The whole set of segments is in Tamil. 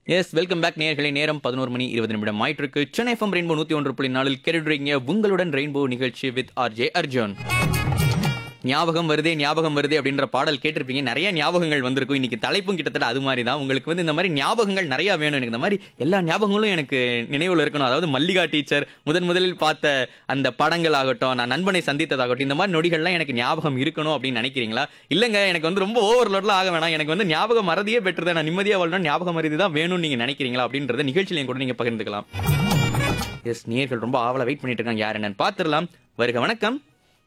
எஸ் வெல்கம் பேக் நேயர்களே நேரம் பதினோரு மணி இருபது நிமிடம் ஆயிட்டிருக்கு சென்னை எஃப்எம் ரெயின்போ நூற்றி ஒன்று புள்ளி நாலில் கேட்டுறீங்க உங்களுடன் ரெயின்போ நிகழ்ச்சி வித் ஆர்ஜே அர்ஜுன் ஞாபகம் வருதே ஞாபகம் வருதே அப்படின்ற பாடல் கேட்டிருப்பீங்க நிறைய ஞாபகங்கள் வந்திருக்கும் இன்னைக்கு தலைப்பும் கிட்டத்தட்ட அது மாதிரி தான் உங்களுக்கு வந்து இந்த மாதிரி ஞாபகங்கள் நிறைய வேணும் எனக்கு இந்த மாதிரி எல்லா ஞாபகங்களும் எனக்கு நினைவில் இருக்கணும் அதாவது மல்லிகா டீச்சர் முதன் முதலில் பார்த்த அந்த படங்கள் ஆகட்டும் நான் நண்பனை சந்தித்ததாகட்டும் இந்த மாதிரி நொடிகள்லாம் எனக்கு ஞாபகம் இருக்கணும் அப்படின்னு நினைக்கிறீங்களா இல்லைங்க எனக்கு வந்து ரொம்ப ஓவர்லோட்லாம் ஆக வேணாம் எனக்கு வந்து ஞாபகம் மறதியே பெற்று நான் நிம்மதியாக வாழணும் ஞாபகம் மறதி தான் வேணும்னு நீங்க நினைக்கிறீங்களா அப்படின்றத நிகழ்ச்சியில என் கூட நீங்க பகிர்ந்துக்கலாம் எஸ் நேர்கள் ரொம்ப ஆவலா வெயிட் பண்ணிட்டு இருக்காங்க யார் என்னன்னு பார்த்துடலாம் வருக வணக்கம்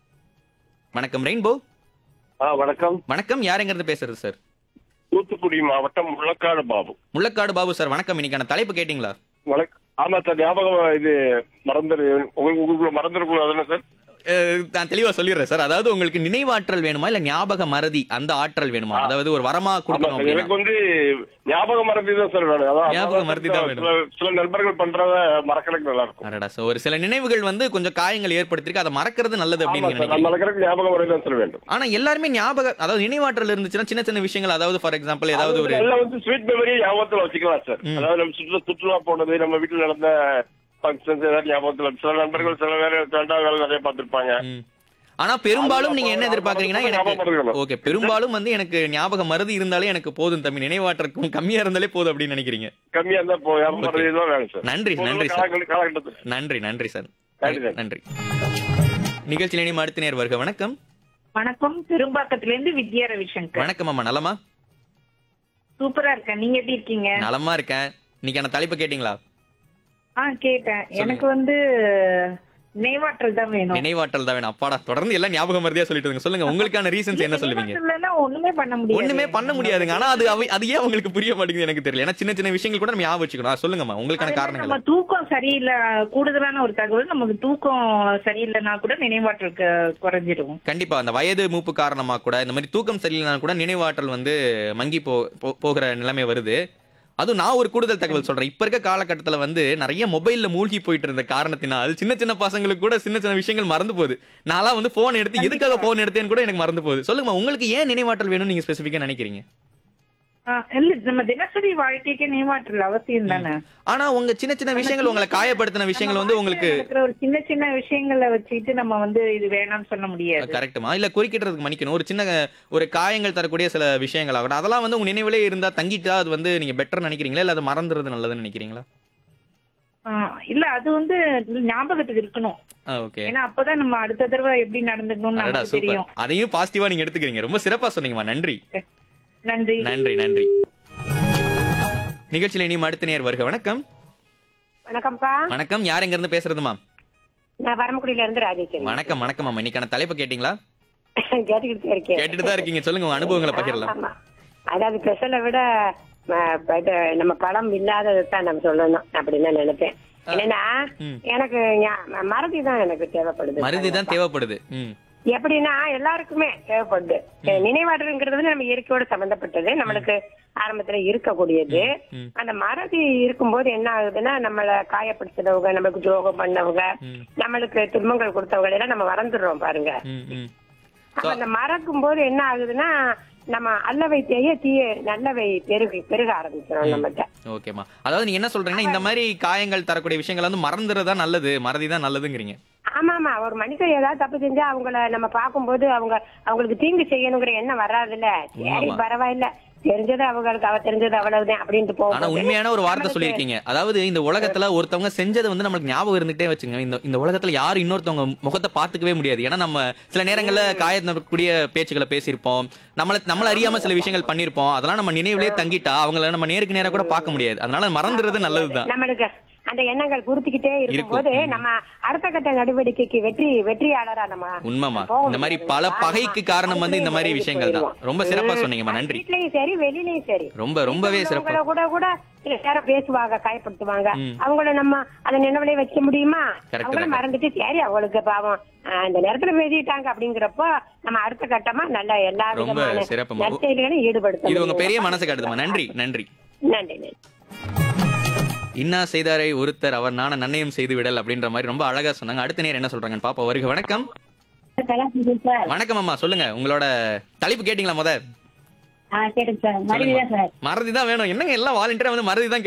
வணக்கம் ரெயின்போ ஆ வணக்கம் வணக்கம் யாருங்கிறது பேசுறது சார் தூத்துக்குடி மாவட்டம் முள்ளக்காடு பாபு முள்ளக்காடு பாபு சார் வணக்கம் இன்னைக்கான தலைப்பு கேட்டிங்களா வணக் ஆமா சார் ஞாபகம் இது மறந்துரு உங்களுக்கு உங்களுக்கு மறந்துருக்கூடாது அதானே சார் அஹ், நான் தெளிவா சொல்லிடுறேன் சார் அதாவது உங்களுக்கு நினைவாற்றல் வேணுமா இல்ல ஞாபக மறதி அந்த ஆற்றல் வேணுமா அதாவது ஒரு வரமா ஆமா கொடுக்கணும் சார் எனக்கு அப்படின்னா வந்து ஞாபகம் மறதி தான் சார் வேணும் அதான் ஞாபக மறதி தான் வேணும். சில- சில நண்பர்கள் பண்றத மறக்கறதுக்கு நல்லா இருக்கும் அடடா சார் ஒரு சில நினைவுகள் வந்து கொஞ்சம் காயங்கள் ஏற்படுத்திருக்கு அதை மறக்கிறது நல்லது ஆமா அப்படின்னு சார் நான் நினைக்கிறேன் மறக்கறதுக்கு ஞாபகம் மறதி தான் சார் வேண்டும் ஆனா எல்லாருமே ஞாபக அதாவது நினைவாற்றல் இருந்துச்சுன்னா சின்ன சின்ன விஷயங்கள் அதாவது ஃபார் எக்ஸாம்பிள் ஏதாவது ஒரு எல்லாம் வந்து ஸ்வீட் மெமரி ஞாபகத்துல வச்சுக்கலாம் சார் அதாவது நம்ம சுற்றுலா சுற்றுலா போனது நம்ம வீட்டுல நடந்த ஃபங்க்ஷன்ஸ் ஏதாவது ஞாபகத்துல சில நண்பர்கள் சில பேர் ரெண்டாவது வேலை நிறைய பார்த்திருப்பாங்க ம். ஆனா பெரும்பாலும் நீங்க என்ன எதிர்பார்க்கறீங்கன்னா ஞாபகம் எனக்கு இருக்கணும். ஓகே பெரும்பாலும் வந்து எனக்கு ஞாபக மறதி இருந்தாலே எனக்கு போதும் தம்பி நினைவாற்றக்கும் கம்மியா இருந்தாலே போதும் அப்படின்னு நினைக்கிறீங்க கம்மியா இருந்தா போ ஞாபகம் மறதி தான் வேணும் சார் நன்றி ஒரு நன்றி சார் காலகட்ட- காலகட்டத்தில் நன்றி நன்றி சார் நன்றி, சார். நன்றி நிகழ்ச்சியில் இனிமே அடுத்த நேர் வருக வணக்கம் வணக்கம் பெரும்பாக்கத்துல இருந்து வித்யா ரவிசங்கர் வணக்கம் அம்மா நலமா சூப்பரா இருக்கேன் நீங்க எப்படி இருக்கீங்க நலமா இருக்கேன் இன்னைக்கான தலைப்பு கேட்டிங்களா ஆ கேட்டேன் எனக்கு வந்து நினைவாற்றல் தான் வேணும் நினைவாற்றல் தான் வேணும் அப்பாடா தொடர்ந்து எல்லாம் ஞாபகம் மறதியா சொல்லிட்டு இருங்க சொல்லுங்க உங்களுக்கான ரீசன்ஸ் என்ன சொல்லுவீங்க நினைவாற்றல்னா ஒண்ணுமே பண்ண முடியாது ஒண்ணுமே பண்ண முடியாதுங்க ஆனா அது அவை- அது ஏன் உங்களுக்கு புரிய மாட்டேங்குது எனக்கு தெரியல ஏன்னா சின்ன சின்ன விஷயங்கள் கூட நம்ம ஞாபகம் வச்சுக்கணும் ஆ, சொல்லுங்கம்மா உங்களுக்கான அதே மாதிரி காரணங்கள் நம்ம தூக்கம் சரியில்லை கூடுதலான ஒரு தகவல் நமக்கு தூக்கம் சரியில்லைன்னா கூட நினைவாற்றல் கு- குறைஞ்சிடும் கண்டிப்பா அந்த வயது மூப்பு காரணமா கூட இந்த மாதிரி தூக்கம் சரியில்லைனா கூட நினைவாற்றல் வந்து மங்கி போ போ- போகிற நிலைமை வருது அதுவும் நான் ஒரு கூடுதல் தகவல் சொல்றேன் இப்ப இருக்க காலகட்டத்துல வந்து நிறைய மொபைல்ல மூழ்கி போயிட்டு இருந்த காரணத்தினால் சின்ன சின்ன பசங்களுக்கு கூட சின்ன சின்ன விஷயங்கள் மறந்து போகுது நான்லாம் வந்து போன் எடுத்து எதுக்காக போன் எடுத்தேன்னு கூட எனக்கு மறந்து போகுது சொல்லுங்க உங்களுக்கு ஏன் நினைவாற்றல் வேணும்னு நீங்க ஸ்பெசிஃபிக்கா நினைக்கிறீங்க ஆ, இல்ல நம்ம தினசரி வாழ்க்கைக்கு நினைவாற்றல் அவசியம் தானே ஆனா உங்க சின்ன சின்ன விஷயங்கள் உங்களை காயப்படுத்தின விஷயங்கள் வந்து உங்களுக்கு நடக்கிற ஒரு சின்ன சின்ன விஷயங்களை வச்சுக்கிட்டு நம்ம வந்து இது வேணாம்னு சொல்ல முடியாது கரெக்ட்டுமா இல்ல குறுக்கிடுறதுக்கு மன்னிக்கணும் ஒரு சின்ன ஒரு காயங்கள் தரக்கூடிய சில விஷயங்கள் ஆகட்டும் அதெல்லாம் வந்து உங்க நினைவிலே இருந்தா தங்கிட்டா அது வந்து நீங்க பெட்டர் நினைக்கிறீங்களா இல்ல அது மறந்துறது நல்லதுன்னு நினைக்கிறீங்களா ஆ, இல்ல அது வந்து ஞாபகத்துக்கு இருக்கணும் ஓகே ஏன்னா அப்பதான் நம்ம அடுத்த தடவை எப்படி நடந்துக்கணும்னு அடடா நமக்கு சூப்பர் தெரியும் அதையும் பாசிட்டிவா நீங்க எடுத்துக்கிறீங்க ரொம்ப சிறப்பா சொன்னீங்கம்மா நன்றி நன்றி நன்றி நன்றி நிகழ்ச்சியில இனியும் அடுத்த நேர் வருக வணக்கம் வணக்கம்ப்பா வணக்கம் யார் எங்க இருந்து பேசுறதுமா நான் வரமக்குடியில இருந்து ராஜேஸ்வரி வணக்கம் வணக்கம் அம்மா இன்னைக்கான தலைப்பு கேட்டீங்களா கேட்டுக்கிட்டு இருக்கேன் கேட்டுட்டு தான் இருக்கீங்க சொல்லுங்க உங்க அனுபவங்களை பகிரலாம் ஆமா. அதாவது ஸ்பெஷலை விட ம, இது, நம்ம படம் இல்லாததை தான் நம்ம சொல்லணும் அப்படின்னு நான் நினைப்பேன் என்னன்னா ம். எனக்கு ஞா- மறதி தான் எனக்கு தேவைப்படுது மருதி தான் தேவைப்படுது ம் எப்படின்னா எல்லாருக்குமே தேவைப்படுது நினைவாற்றல்ங்கிறது வந்து நம்ம இயற்கையோட சம்பந்தப்பட்டது நம்மளுக்கு ஆரம்பத்துல இருக்கக்கூடியது ம். அந்த மறதி இருக்கும்போது என்ன ஆகுதுன்னா நம்மள காயப்படுத்தினவங்க நமக்கு துரோகம் பண்ணவங்க ம். நம்மளுக்கு துன்பங்கள் கொடுத்தவங்க எல்லாம் நம்ம மறந்துடுறோம் பாருங்க ம் ம் அப்ப அந்த மறக்கும் போது என்ன ஆகுதுன்னா நம்ம அல்லவை தேய தீய நல்லவை பெருகு பெருக ஆரம்பிச்சிடும் நம்மகிட்ட ஓகேம்மா அதாவது நீங்க என்ன சொல்றீங்கன்னா இந்த மாதிரி காயங்கள் தரக்கூடிய விஷயங்கள் வந்து மறந்துறதா நல்லது மறதி தான் நல்லதுங்கிறீங்க ஆமா ஆமா ஒரு மனுஷன் ஏதாவது தப்பு செஞ்சா அவங்கள நம்ம பார்க்கும்போது அவங்க அவங்களுக்கு தீங்கு செய்யணுங்கிற எண்ணம் வராதுல்ல சரி உண்மைமா. பரவாயில்ல தெரிஞ்சது அவங்களுக்கு அவ தெரிஞ்சது அவ்வளவுதான் அப்படின்ட்டு ஆனா போகும் உண்மையான ஒரு வார்த்தை சொல்லியிருக்கீங்க அதாவது இந்த உலகத்துல ஒருத்தவங்க செஞ்சது வந்து நம்மளுக்கு ஞாபகம் இருந்துட்டே வச்சுங்க இந்த இந்த உலகத்துல யாரும் இன்னொருத்தவங்க முகத்தை பார்த்துக்கவே முடியாது ஏன்னா நம்ம சில நேரங்கள்ல காயக்கூடிய பேச்சுக்களை பேசியிருப்போம் நம்மள நம்மள அறியாம சில விஷயங்கள் பண்ணிருப்போம் அதெல்லாம் நம்ம நினைவுலயே தங்கிட்டா அவங்கள நம்ம நேருக்கு நேரா கூட பார்க்க முடியாது அதனால மறந்துறது நல்லதுதான் நம்மளுக்கு அந்த எண்ணங்கள் குறித்துக்கிட்டே இருக்கும்போது இருக்கும். நம்ம அடுத்த கட்ட நடவடிக்கைக்கு வெற்றி வெற்றியாளரா நம்ம உண்மைமா போக இந்த மாதிரி முடியாது. பல ஆமா. பகைக்கு காரணம் வந்து இந்த மாதிரி அதுக்குள்ளேயே விஷயங்கள் தான் போயிடுவோம். ரொம்ப சிறப்பா ம். சொன்னீங்கம்மா நன்றி வீட்லயும் சரி வெளியிலயும் சரி ரொம்ப ரொம்பவே வீட்டுல சிறப்பா உள்ளவங்கள கூட கூட சில நேரம் பேசுவாங்க காயப்படுத்துவாங்க ம். அவங்கள நம்ம அந்த நினைவுலயே வைக்க முடியுமா Correct அவங்கள தான். மறந்துட்டு சரி அவங்களுக்கு பாவம் ஆஹ், இந்த நேரத்துல பேசிட்டாங்க அப்படிங்கிறப்போ நம்ம அடுத்த கட்டமா நல்ல எல்லா ரொம்ப விதமான சிறப்புமா. நற்செயல்களையும் ஈடுபடுத்த இது உங்க முடியும். பெரிய மனசு காட்டுதுமா நன்றி நன்றி நன்றி நன்றி இன்னா செய்தாரை ஒருத்தர் அவர் நான நன்னயம் செய்து விடல் அப்படின்ற மாதிரி ரொம்ப அழகா சொன்னாங்க அடுத்த நேரம் என்ன சொல்றாங்கன்னு பாப்பா வருக வணக்கம் வணக்கம் அம்மா சொல்லுங்க உங்களோட தலைப்பு கேட்டீங்களா முத ஆ கேட்டுங்க சார் மறுபடியும் சார் மறதி தான் வேணும் என்னங்க எல்லாம் வாலண்டியரா வந்து மறதி தான்